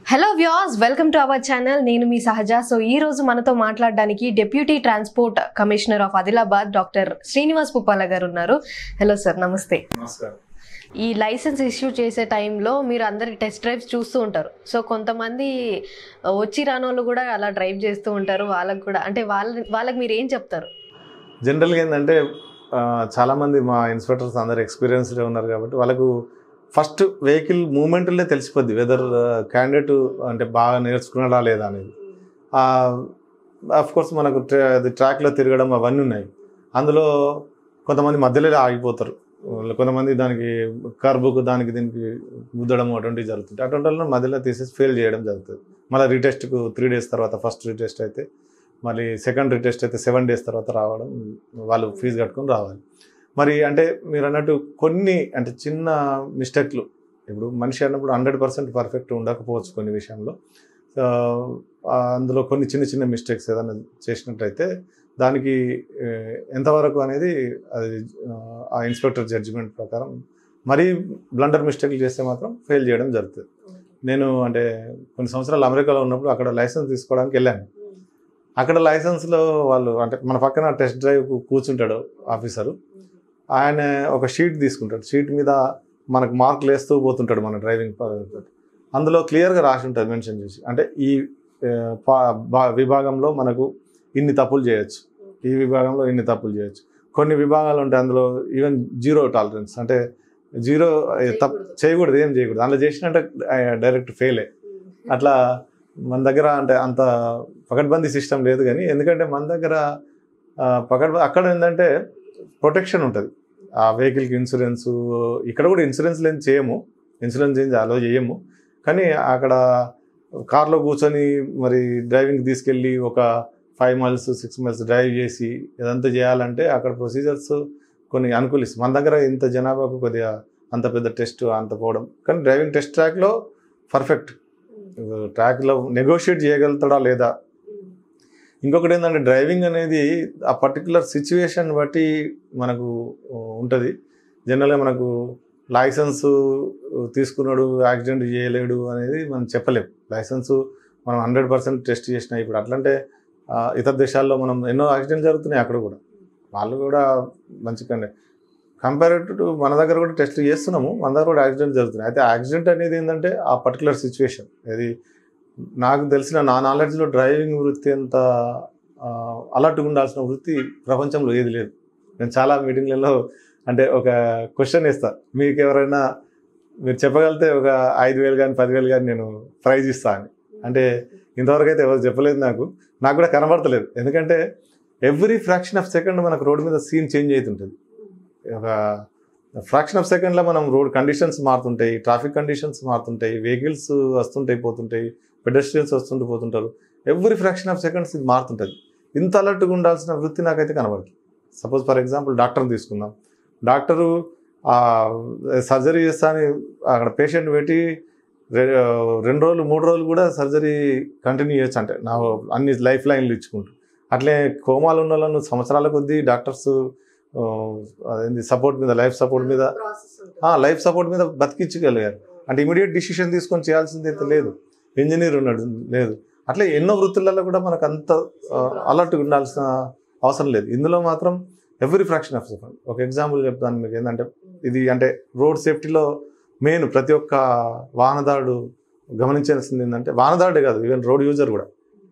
hello views welcome to our channel నేను మీ Sahaja so ఈ రోజు మనతో మాట్లాడడానికి deputy transport commissioner of Adilabad doctor Srinivas Puppala గారు ఉన్నారు హలో సార్ నమస్తే నమస్కారం ఈ లైసెన్స్ ఇష్యూ చేసే టైంలో మీరు అందరి టెస్ట్ డ్రైవ్స్ చూస్తూ ఉంటారు సో కొంతమంది ఆ, వచ్చి రానోళ్ళు కూడా అలా డ్రైవ్ చేస్తూ ఉంటారు వాళ్ళకి కూడా అంటే వాళ్ళ వాళ్ళకి మీరు ఏం చెప్తారు జనరల్గా ఏంటంటే ఆ, చాలామంది మా ఇన్స్పెక్టర్స్ అందరు ఎక్స్పీరియన్స్డ్ ఉన్నారు కాబట్టి వాళ్ళకు ఫస్ట్ వెహికల్ మూమెంట్లే తెలిసిపోద్ది వెదర్ క్యాండిడేట్ అంటే బాగా నేర్చుకున్నాడా లేదా అనేది కోర్స్ మనకు ట్రా అది ట్రాక్లో తిరగడం అవన్నీ ఉన్నాయి అందులో కొంతమంది మధ్యలో ఆగిపోతారు కొంతమంది దానికి కర్బుకు దానికి దీనికి గుద్దడం అటువంటివి జరుగుతుంది అటువంటి వాళ్ళని మధ్యలో తీసేసి ఫెయిల్ చేయడం జరుగుతుంది మళ్ళీ రీటెస్ట్కు త్రీ డేస్ తర్వాత ఫస్ట్ రీటెస్ట్ అయితే మళ్ళీ సెకండ్ రీటెస్ట్ అయితే సెవెన్ డేస్ తర్వాత రావడం వాళ్ళు ఫీజు కట్టుకొని రావాలి మరి అంటే మీరు అన్నట్టు కొన్ని అంటే చిన్న మిస్టేక్లు ఇప్పుడు మనిషి అన్నప్పుడు హండ్రెడ్ పర్సెంట్ పర్ఫెక్ట్ ఉండకపోవచ్చు కొన్ని విషయంలో సో, ఆ, అందులో కొన్ని చిన్న చిన్న మిస్టేక్స్ ఏదైనా చేసినట్టయితే దానికి ఏ, ఎంతవరకు అనేది అది ఆ, ఆ ఇన్స్పెక్టర్ జడ్జిమెంట్ ప్రకారం మరీ బ్లండర్ మిస్టేక్లు చేస్తే మాత్రం ఫెయిల్ చేయడం జరుగుతుంది నేను అంటే కొన్ని సంవత్సరాలు అమెరికాలో ఉన్నప్పుడు అక్కడ లైసెన్స్ తీసుకోవడానికి వెళ్ళాను అక్కడ లైసెన్స్లో వాళ్ళు అంటే మన పక్కన టెస్ట్ డ్రైవ్ కూర్చుంటాడు ఆఫీసరు ఆయన ఒక షీట్ తీసుకుంటాడు షీట్ మీద మనకు మార్కులు వేస్తూ పోతుంటాడు మన డ్రైవింగ్ ప- అందులో క్లియర్గా రాసి ఉంటుంది మెన్షన్ చేసి అంటే ఈ ఆ, పా- బా- విభాగంలో మనకు ఇన్ని తప్పులు చేయొచ్చు ఈ విభాగంలో ఇన్ని తప్పులు చేయొచ్చు కొన్ని విభాగాలు ఉంటాయి అందులో ఈవెన్ జీరో టాలరెన్స్ అంటే జీరో తప్పు చేయకూడదు ఏం చేయకూడదు అందులో చేసినట్టే డైరెక్ట్ ఫెయిలే అట్లా మన దగ్గర అంటే అంత పకడ్బందీ సిస్టమ్ లేదు కానీ ఎందుకంటే మన దగ్గర ఆ, పకడ్బ అక్కడ ఏంటంటే ప్రొటెక్షన్ ఉంటుంది ఆ వెహికల్కి ఇన్సూరెన్స్ ఇక్కడ కూడా ఇన్సూరెన్స్ లేని చేయము ఇన్సూరెన్స్ ఏం అలో చేయము కానీ అక్కడ కార్లో కూర్చొని మరి డ్రైవింగ్ తీసుకెళ్ళి ఒక five miles six miles drive చేసి ఇదంతా చేయాలంటే అక్కడ ప్రొసీజర్స్ కొన్ని అనుకూలిస్తాయి మన దగ్గర ఇంత జనాభాకు కొద్దిగా అంత పెద్ద టెస్ట్ అంత పోవడం కానీ డ్రైవింగ్ టెస్ట్ ట్రాక్లో పర్ఫెక్ట్ ట్రాక్లో నెగోషియేట్ చేయగలుగుతాడా లేదా ఇంకొకటి ఏంటంటే డ్రైవింగ్ అనేది ఆ పర్టికులర్ సిచ్యువేషన్ బట్టి మనకు ఉంటుంది జనరల్గా మనకు లైసెన్స్ తీసుకున్నాడు యాక్సిడెంట్ చేయలేడు అనేది మనం చెప్పలేము లైసెన్స్ మనం హండ్రెడ్ పర్సెంట్ టెస్ట్ చేసినా ఇప్పుడు అట్లంటే ఆ, ఇతర దేశాల్లో మనం ఎన్నో యాక్సిడెంట్ జరుగుతున్నాయి అక్కడ కూడా వాళ్ళు కూడా మంచిగానే కంపేరెడ్ టు మన దగ్గర కూడా టెస్ట్ చేస్తున్నాము మన దగ్గర కూడా యాక్సిడెంట్ జరుగుతున్నాయి అయితే యాక్సిడెంట్ అనేది ఏంటంటే ఆ పర్టికులర్ సిచ్యువేషన్ అది నాకు తెలిసిన నా నాలెడ్జ్లో డ్రైవింగ్ వృత్తి అంత అలర్ట్గా ఉండాల్సిన వృత్తి ప్రపంచంలో ఏది లేదు నేను చాలా మీటింగ్లలో అంటే ఒక క్వశ్చన్ ఇస్తా మీకు ఎవరైనా మీరు చెప్పగలిగితే ఒక ఐదు వేలు కానీ పదివేలు కానీ నేను ప్రైజ్ ఇస్తా అని అంటే ఇంతవరకు అయితే ఎవరు చెప్పలేదు నాకు నాకు కూడా కనబడతలేదు ఎందుకంటే ఎవ్రీ ఫ్రాక్షన్ ఆఫ్ సెకండ్ మనకు రోడ్ మీద సీన్ చేంజ్ అవుతుంటుంది ఒక ఫ్రాక్షన్ ఆఫ్ సెకండ్లో మనం రోడ్ కండిషన్స్ మారుతుంటాయి ట్రాఫిక్ కండిషన్స్ మారుతుంటాయి వెహికల్స్ వస్తుంటాయి పోతుంటాయి పెడస్ట్రియన్స్ వస్తుంటూ పోతుంటారు ఎవ్రీ ఫ్రాక్షన్ ఆఫ్ సెకండ్స్ ఇది మారుతుంటుంది ఇంత అలర్ట్గా ఉండాల్సిన వృత్తి నాకైతే కనబడుతుంది సపోజ్ ఫర్ ఎగ్జాంపుల్ డాక్టర్ని తీసుకుందాం డాక్టరు సర్జరీ చేస్తా అని అక్కడ పేషెంట్ పెట్టి రె- రెండు రోజులు మూడు రోజులు కూడా సర్జరీ కంటిన్యూ చేయొచ్చు అంటే నా అన్ని లైఫ్ లైన్లు ఇచ్చుకుంటూ అట్లే కోమాలు ఉన్న వాళ్ళను సంవత్సరాల కొద్దీ డాక్టర్స్ ఆ, అదేంది సపోర్ట్ మీద లైఫ్ సపోర్ట్ మీద లైఫ్ సపోర్ట్ మీద బతికించగలిగారు అంటే ఇమీడియట్ డిసిషన్ తీసుకొని చేయాల్సింది అయితే లేదు ఇంజనీర్ ఉన్నాడు లేదు అట్లా ఎన్నో వృత్తులలో కూడా మనకు అంత అలర్ట్గా ఉండాల్సిన అవసరం లేదు ఇందులో మాత్రం ఎవ్రీ ఫ్రాక్షన్ ఆఫ్ సెకండ్ ఒక ఎగ్జాంపుల్ చెప్తాను మీకు ఏంటంటే ఇది అంటే రోడ్ సేఫ్టీలో మెయిన్ ప్రతి ఒక్క వాహనదారుడు గమనించాల్సింది ఏంటంటే వాహనదారుడే కాదు ఈవెన్ రోడ్ యూజర్ కూడా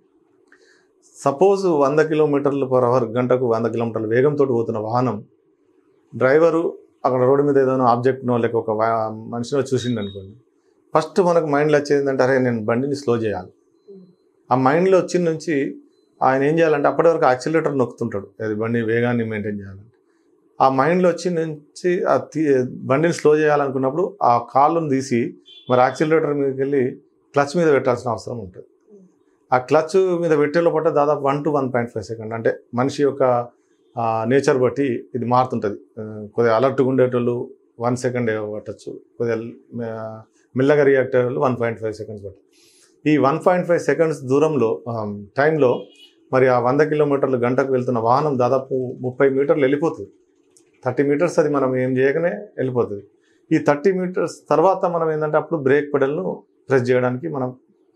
సపోజ్ వంద కిలోమీటర్లు పర్ అవర్ గంటకు వంద కిలోమీటర్ల వేగంతో పోతున్న వాహనం డ్రైవరు అక్కడ రోడ్డు మీద ఏదైనా ఆబ్జెక్ట్నో లేక ఒక వా- మనిషినో చూసిండు అనుకోండి ఫస్ట్ మనకు మైండ్లో వచ్చేది ఏంటంటే అరే నేను బండిని స్లో చేయాలి ఆ మైండ్లో వచ్చిన నుంచి ఆయన ఏం చేయాలంటే అప్పటి వరకు యాక్సిలేటర్ నొక్కుతుంటాడు అది బండి వేగాన్ని మెయింటైన్ చేయాలంటే ఆ మైండ్లో వచ్చి నుంచి ఆ తీ- బండిని స్లో చేయాలనుకున్నప్పుడు ఆ కాళ్ళను తీసి మరి యాక్సిలేటర్ మీదకి వెళ్ళి క్లచ్ మీద పెట్టాల్సిన అవసరం ఉంటుంది ఆ క్లచ్ మీద పెట్టే లోపల దాదాపు one two one point five second అంటే మనిషి యొక్క నేచర్ బట్టి ఇది మారుతుంటుంది ఆ, కొద్దిగా అలర్ట్గా ఉండేటోళ్ళు వన్ సెకండ్ పట్టచ్చు కొద్దిగా ఆ, మెల్లగా రియాక్ట్ అయ్యే వాళ్ళు వన్ పాయింట్ ఫైవ్ సెకండ్స్ పట్టు ఈ వన్ పాయింట్ ఫైవ్ సెకండ్స్ దూరంలో టైంలో మరి ఆ వంద కిలోమీటర్లు గంటకు వెళ్తున్న వాహనం దాదాపు ముప్పై మీటర్లు వెళ్ళిపోతుంది థర్టీ మీటర్స్ అది మనం ఏం చేయగానే వెళ్ళిపోతుంది ఈ థర్టీ మీటర్స్ తర్వాత మనం ఏంటంటే అప్పుడు బ్రేక్ పెడల్ను ప్రెస్ చేయడానికి మనం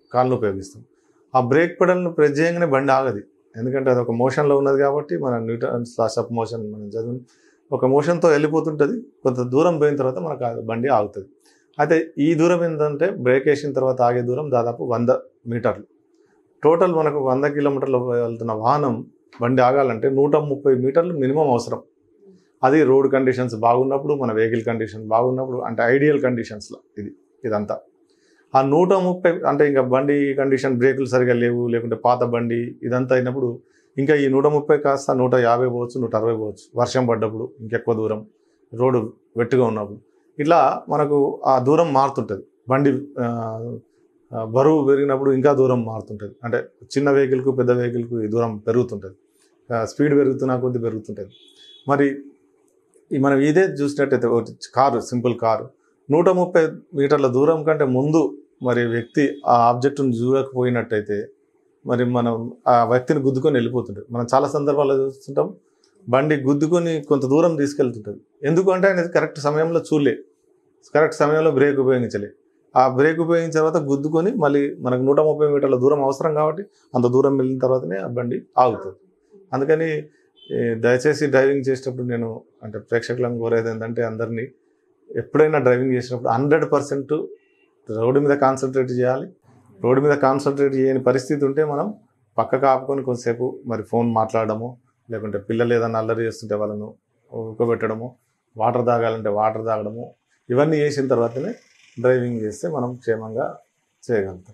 కాళ్ళను ఉపయోగిస్తాం ఆ బ్రేక్ పెడల్ను ప్రెస్ చేయగానే బండి ఆగది ఎందుకంటే అది ఒక మోషన్లో ఉన్నది కాబట్టి మన న్యూటన్స్ లాస్ ఆఫ్ మోషన్ మనం చదివి ఒక మోషన్తో వెళ్ళిపోతుంటుంది కొంత దూరం పోయిన తర్వాత మనకు ఆ బండి ఆగుతుంది అయితే ఈ దూరం ఏంటంటే బ్రేక్ వేసిన తర్వాత ఆగే దూరం దాదాపు వంద మీటర్లు టోటల్ మనకు వంద కిలోమీటర్లు వెళ్తున్న వాహనం బండి ఆగాలంటే నూట ముప్పై మీటర్లు మినిమం అవసరం అది రోడ్ కండిషన్స్ బాగున్నప్పుడు మన వెహికల్ కండిషన్ బాగున్నప్పుడు అంటే ఐడియల్ కండిషన్స్లో ఇది ఇదంతా ఆ నూట ముప్పై అంటే ఇంకా బండి కండిషన్ బ్రేకులు సరిగా లేవు లేకుంటే పాత బండి ఇదంతా అయినప్పుడు ఇంకా ఈ నూట ముప్పై కాస్త నూట యాభై పోవచ్చు నూట అరవై పోవచ్చు వర్షం పడ్డప్పుడు ఇంకెక్కువ దూరం రోడ్డు వెట్టుగా ఉన్నప్పుడు ఇట్లా మనకు ఆ దూరం మారుతుంటుంది బండి ఆ, ఆ, బరువు పెరిగినప్పుడు ఇంకా దూరం మారుతుంటుంది అంటే చిన్న వెహికల్కు పెద్ద వెహికల్కు ఈ దూరం పెరుగుతుంటుంది ఆ, స్పీడ్ పెరుగుతున్న కొద్ది పెరుగుతుంటుంది మరి ఈ మనం ఇదే చూసినట్టయితే ఒకటి కారు సింపుల్ కారు నూట ముప్పై మీటర్ల దూరం కంటే ముందు మరి వ్యక్తి ఆ ఆబ్జెక్టును చూడకపోయినట్టయితే మరి మనం ఆ వ్యక్తిని గుద్దుకొని వెళ్ళిపోతుంటుంది మనం చాలా సందర్భాల్లో చూస్తుంటాం బండి గుద్దుకొని కొంత దూరం తీసుకెళ్తుంటుంది ఎందుకంటే అనేది కరెక్ట్ సమయంలో చూడలే కరెక్ట్ సమయంలో బ్రేక్ ఉపయోగించలే ఆ బ్రేక్ ఉపయోగించిన తర్వాత గుద్దుకొని మళ్ళీ మనకు నూట ముప్పై మీటర్ల దూరం అవసరం కాబట్టి అంత దూరం వెళ్ళిన తర్వాతనే ఆ బండి ఆగుతుంది అందుకని ఈ దయచేసి డ్రైవింగ్ చేసేటప్పుడు నేను అంటే ప్రేక్షకులను కోరేది ఏంటంటే అందరినీ ఎప్పుడైనా డ్రైవింగ్ చేసినప్పుడు హండ్రెడ్ పర్సెంట్ రోడ్డు మీద కాన్సన్ట్రేట్ చేయాలి రోడ్డు మీద కాన్సన్ట్రేట్ చేయని పరిస్థితి ఉంటే మనం పక్కకు ఆపుకొని కొంతసేపు మరి ఫోన్ మాట్లాడడము లేకుంటే పిల్లలు ఏదైనా అల్లరి చేస్తుంటే వాళ్ళను ఊకబెట్టడము వాటర్ తాగాలంటే వాటర్ తాగడము ఇవన్నీ చేసిన తర్వాతనే డ్రైవింగ్ చేస్తే మనం క్షేమంగా చేయగలుగుతాం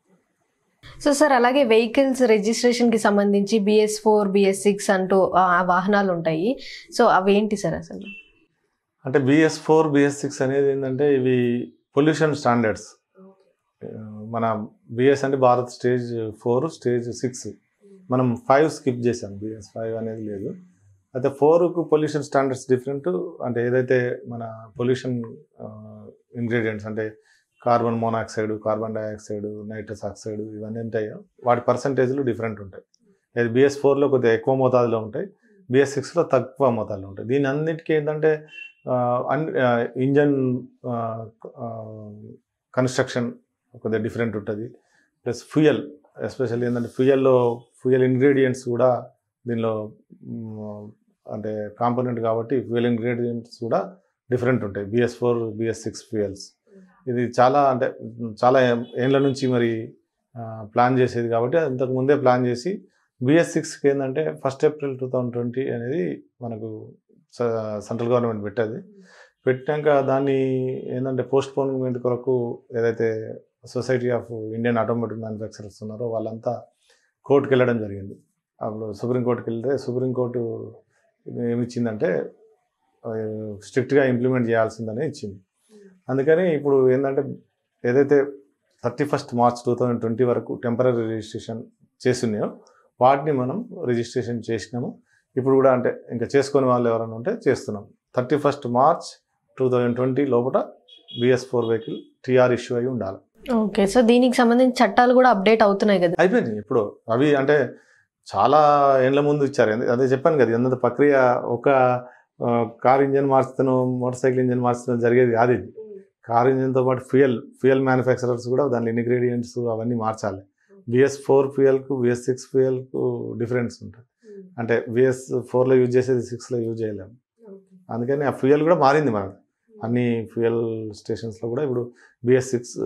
సో సార్ అలాగే వెహికల్స్ రిజిస్ట్రేషన్ కి సంబంధించి బిఎస్ ఫోర్ బిఎస్ సిక్స్ అంటూ ఆ వాహనాలు ఉంటాయి సో అవి ఏంటి సార్ అసలు అంటే బిఎస్ ఫోర్ బిఎస్ సిక్స్ అనేది ఏంటంటే ఇవి పొల్యూషన్ స్టాండర్డ్స్ మన బిఎస్ అంటే Bharat stage four stage six మనం ఫైవ్ స్కిప్ చేసాం బిఎస్ ఫైవ్ అనేది లేదు అయితే ఫోర్కు పొల్యూషన్ స్టాండర్డ్స్ డిఫరెంట్ అంటే ఏదైతే మన పొల్యూషన్ ఇంగ్రీడియంట్స్ అంటే carbon monoxide carbon dioxide nitrous oxide ఇవన్నీ ఉంటాయో వాటి పర్సంటేజ్లు డిఫరెంట్ ఉంటాయి ఇది బిఎస్ ఫోర్లో కొద్దిగా ఎక్కువ మోతాదులో ఉంటాయి బిఎస్ సిక్స్లో తక్కువ మోతాదులో ఉంటాయి దీని అన్నిటికీ ఏంటంటే అన్ ఇంజన్ కన్స్ట్రక్షన్ కొద్దిగా డిఫరెంట్ ఉంటుంది ప్లస్ ఫ్యూయల్ ఎస్పెషల్లీ ఏంటంటే ఫ్యూయల్లో ఫ్యూయల్ ఇంగ్రీడియంట్స్ కూడా దీనిలో మ్, అంటే కాంపోనెంట్ కాబట్టి ఫ్యూయల్ ఇంగ్రీడియంట్స్ కూడా డిఫరెంట్ ఉంటాయి BS four BS six fuels ఇది చాలా అంటే చాలా ఏండ్ల నుంచి మరి ప్లాన్ చేసేది కాబట్టి ఇంతకు ముందే ప్లాన్ చేసి బిఎస్ సిక్స్కి ఏంటంటే first April two thousand twenty అనేది మనకు సెంట్రల్ గవర్నమెంట్ పెట్టేది పెట్టాక దాన్ని ఏంటంటే పోస్ట్ పోన్మెంట్ కొరకు ఏదైతే society of Indian automotive manufacturers ఉన్నారో వాళ్ళంతా కోర్టుకి వెళ్ళడం జరిగింది అప్పుడు సుప్రీంకోర్టుకి వెళ్తే సుప్రీంకోర్టు ఏమిచ్చిందంటే స్ట్రిక్ట్గా ఇంప్లిమెంట్ చేయాల్సిందనే ఇచ్చింది అందుకని ఇప్పుడు ఏంటంటే ఏదైతే thirty first March two thousand twenty వరకు టెంపరీ రిజిస్ట్రేషన్ చేస్తున్నాయో వాటిని మనం రిజిస్ట్రేషన్ చేసినాము ఇప్పుడు కూడా అంటే ఇంకా చేసుకునే వాళ్ళు ఎవరైనా ఉంటే చేస్తున్నాం thirty first March two thousand twenty లోపల BS four vehicle TR issue అయి ఉండాలి ఓకే సో దీనికి సంబంధించి చట్టాలు కూడా అప్డేట్ అవుతున్నాయి కదా అయిపోయింది ఇప్పుడు అవి అంటే చాలా ఏండ్ల ముందు ఇచ్చారు ఎందు- అదే చెప్పాను కదా ఎంత ప్రక్రియ ఒక ఆ, కార్ ఇంజన్ మార్చుతాను మోటార్ సైకిల్ ఇంజన్ మార్చుతాను జరిగేది కాదు ఇది కార్ ఇంజన్తో పాటు ఫ్యూయల్ ఫ్యూయల్ మ్యానుఫ్యాక్చరర్స్ కూడా దాని ఇంగ్రీడియంట్స్ అవన్నీ మార్చాలి బిఎస్ ఫోర్ ఫ్యూయల్కు బిఎస్ సిక్స్ ఫ్యూయల్కు డిఫరెన్స్ ఉంటుంది అంటే బిఎస్ ఫోర్లో యూజ్ చేసేది సిక్స్లో యూజ్ చేయలేము అందుకని ఆ ఫ్యూయల్ కూడా మారింది మనకు అన్ని ఫ్యూయల్ స్టేషన్స్లో కూడా ఇప్పుడు బిఎస్ సిక్స్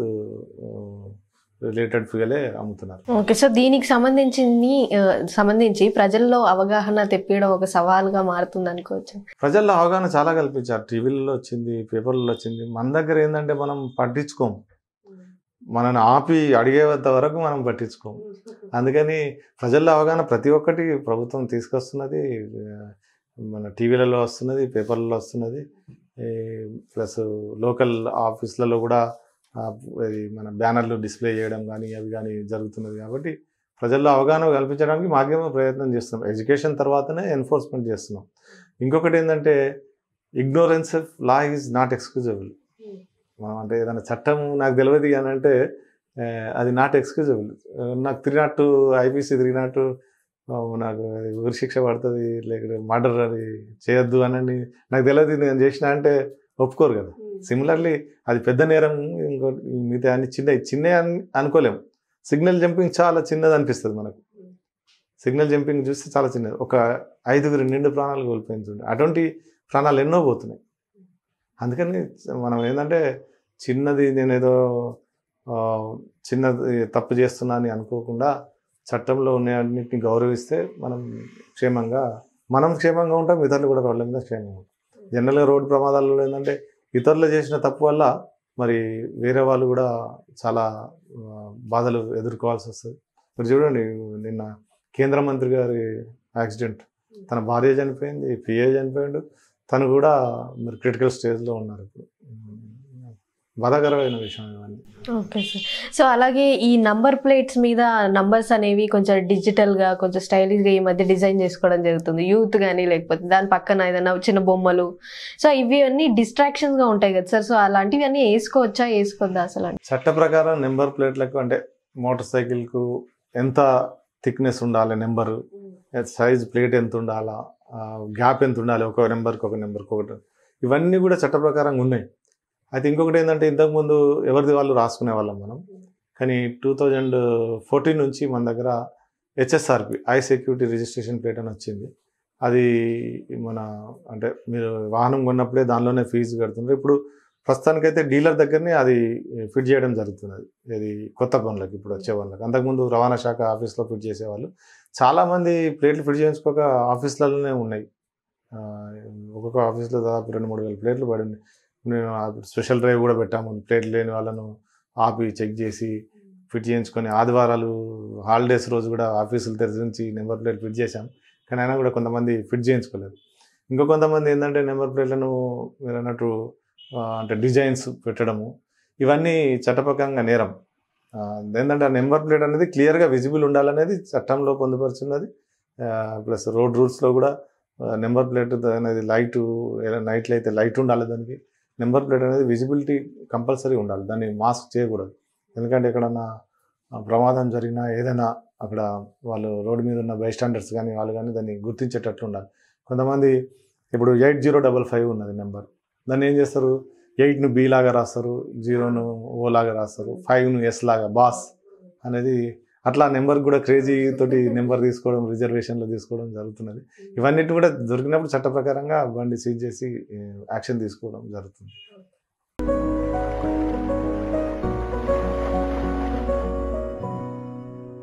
రిలేటెడ్ ఫ్యూయలే అమ్ముతున్నారు ఓకే సో దీనికి సంబంధించి సంబంధించి ప్రజల్లో అవగాహన తెప్పియడం ఒక సవాల్గా మారుతుంది అనుకోవచ్చు ప్రజల్లో అవగాహన చాలా కల్పించారు టీవీలలో వచ్చింది పేపర్లలో వచ్చింది మన దగ్గర ఏంటంటే మనం పట్టించుకోము మనని ఆపి అడిగేంత వరకు మనం పట్టించుకోము అందుకని ప్రజల్లో అవగాహన ప్రతి ఒక్కటి ప్రభుత్వం తీసుకొస్తున్నది ఆ, మన టీవీలలో వస్తున్నది పేపర్లలో వస్తున్నది ప్లస్ లోకల్ ఆఫీసులలో కూడా ఆ, ఇది మన బ్యానర్లు డిస్ప్లే చేయడం కానీ అవి కానీ జరుగుతున్నది కాబట్టి ప్రజల్లో అవగాహన కల్పించడానికి మాకేమో ప్రయత్నం చేస్తున్నాం ఎడ్యుకేషన్ తర్వాతనే ఎన్ఫోర్స్మెంట్ చేస్తున్నాం ఇంకొకటి ఏంటంటే ignorance of law is not excusable మనం అంటే ఏదైనా చట్టం నాకు తెలియదు అని అంటే ఆ, అది నాట్ ఎక్స్క్యూజబుల్ నాకు three nought IPC three nought నాకు ఉరి శిక్ష పడుతుంది లేకపోతే మర్డర్ అది చేయొద్దు అని నాకు తెలియదు నేను చేసిన అంటే ఒప్పుకోరు కదా సిమిలర్లీ అది పెద్ద నేరం ఇంకోటి మిగతా అన్ని చిన్న చిన్న అనుకోలేము సిగ్నల్ జంపింగ్ చాలా చిన్నది అనిపిస్తుంది మనకు సిగ్నల్ జంపింగ్ చూస్తే చాలా చిన్నది ఒక ఐదుగురు నిండు ప్రాణాలు కోల్పోయింది అటువంటి ప్రాణాలు ఎన్నో పోతున్నాయి అందుకని మనం ఏంటంటే చిన్నది నేనేదో ఆ, చిన్నది తప్పు చేస్తున్నా అని అనుకోకుండా చట్టంలో ఉన్నన్నింటిని గౌరవిస్తే మనం క్షేమంగా మనం క్షేమంగా ఉంటాం ఇతరులు కూడా రోడ్ల మీద క్షేమంగా ఉంటాం జనరల్గా రోడ్డు ప్రమాదాలలో ఏంటంటే ఇతరులు చేసిన తప్పు వల్ల మరి వేరే వాళ్ళు కూడా చాలా ఆ, బాధలు ఎదుర్కోవాల్సి వస్తుంది మీరు చూడండి నిన్న కేంద్ర మంత్రి గారి యాక్సిడెంట్ తన భార్య చనిపోయింది పిఏ చనిపోయాడు తను కూడా మరి క్రిటికల్ స్టేజ్లో ఉన్నారు ఇప్పుడు ఉమ్, బాధాకరమైన విషయం ఇవన్నీ ఓకే సార్ సో అలాగే ఈ నంబర్ ప్లేట్స్ మీద నంబర్స్ అనేవి కొంచెం డిజిటల్గా కొంచెం స్టైలిష్గా ఈ మధ్య డిజైన్ చేసుకోవడం జరుగుతుంది యూత్ కానీ లేకపోతే దాని పక్కన ఏదైనా చిన్న బొమ్మలు సో ఇవి అన్నీ డిస్ట్రాక్షన్స్గా ఉంటాయి కదా సార్ సో అలాంటివి అన్నీ వేసుకోవచ్చా వేసుకోవద్దా అసలు చట్ట ప్రకారం నెంబర్ ప్లేట్లకు అంటే మోటార్ సైకిల్కు ఎంత థిక్నెస్ ఉండాలి నెంబరు సైజ్ ప్లేట్ ఎంత ఉండాలా గ్యాప్ ఎంత ఉండాలి ఒక నెంబర్కి ఒక నెంబర్కి ఒకటి ఇవన్నీ కూడా చట్ట ప్రకారంగా ఉన్నాయి అయితే ఇంకొకటి ఏంటంటే ఇంతకుముందు ఎవరిది వాళ్ళు రాసుకునే వాళ్ళం మనం కానీ టూ థౌజండ్ ఫోర్టీన్ నుంచి మన దగ్గర HSRP high security registration plate అని వచ్చింది అది మన అంటే మీరు వాహనం కొన్నప్పుడే దానిలోనే ఫీజు కడుతున్నారు ఇప్పుడు ప్రస్తుతానికైతే డీలర్ దగ్గరనే అది ఫిట్ చేయడం జరుగుతున్నది ఇది కొత్త పనులకు ఇప్పుడు వచ్చే పనులకు అంతకుముందు రవాణా శాఖ ఆఫీస్లో ఫిట్ చేసేవాళ్ళు చాలామంది ప్లేట్లు ఫిట్ చేయించుకోక ఆఫీసులలోనే ఉన్నాయి ఆ, ఒక్కొక్క ఆఫీస్లో దాదాపు రెండు మూడు వేల ప్లేట్లు పడింది మేము ఆ స్పెషల్ డ్రైవ్ కూడా పెట్టాము ప్లేట్లు లేని వాళ్ళను ఆపి చెక్ చేసి ఫిట్ చేయించుకొని ఆదివారాలు హాలిడేస్ రోజు కూడా ఆఫీసులు తెరిచి నెంబర్ ప్లేట్ ఫిట్ చేశాం కానీ అయినా కూడా కొంతమంది ఫిట్ చేయించుకోలేదు ఇంకో కొంతమంది ఏంటంటే నెంబర్ ప్లేట్లను మీరు అన్నట్టు ఆ, అంటే డిజైన్స్ పెట్టడము ఇవన్నీ చట్టపరంగా నేరం ఆ, ఏంటంటే ఆ నెంబర్ ప్లేట్ అనేది క్లియర్గా విజిబుల్ ఉండాలనేది చట్టంలో పొందుపరుచున్నది ప్లస్ రోడ్ రూల్స్లో కూడా నెంబర్ ప్లేట్ అనేది లైట్ నైట్లో అయితే లైట్ ఉండాలి దానికి నెంబర్ ప్లేట్ అనేది విజిబిలిటీ కంపల్సరీ ఉండాలి దాన్ని మాస్క్ చేయకూడదు ఎందుకంటే ఎక్కడన్నా ఆ, ప్రమాదం జరిగినా ఏదైనా అక్కడ వాళ్ళు రోడ్డు మీద ఉన్న బై స్టాండర్డ్స్ కానీ వాళ్ళు కానీ దాన్ని గుర్తించేటట్లు ఉండాలి కొంతమంది ఇప్పుడు ఎయిట్ జీరో డబల్ ఫైవ్ ఉన్నది నెంబర్ దాన్ని ఏం చేస్తారు ఎయిట్ను బి లాగా రాస్తారు జీరోను ఓ లాగా రాస్తారు ఫైవ్ను ఎస్ లాగా బాస్ అనేది అట్లా నెంబర్ కూడా క్రేజీ తోటి నెంబర్ తీసుకోవడం రిజర్వేషన్లో తీసుకోవడం జరుగుతున్నది ఇవన్నిటి కూడా దొరికినప్పుడు చట్ట ప్రకారంగా బండి సీజ్ చేసి యాక్షన్ తీసుకోవడం జరుగుతుంది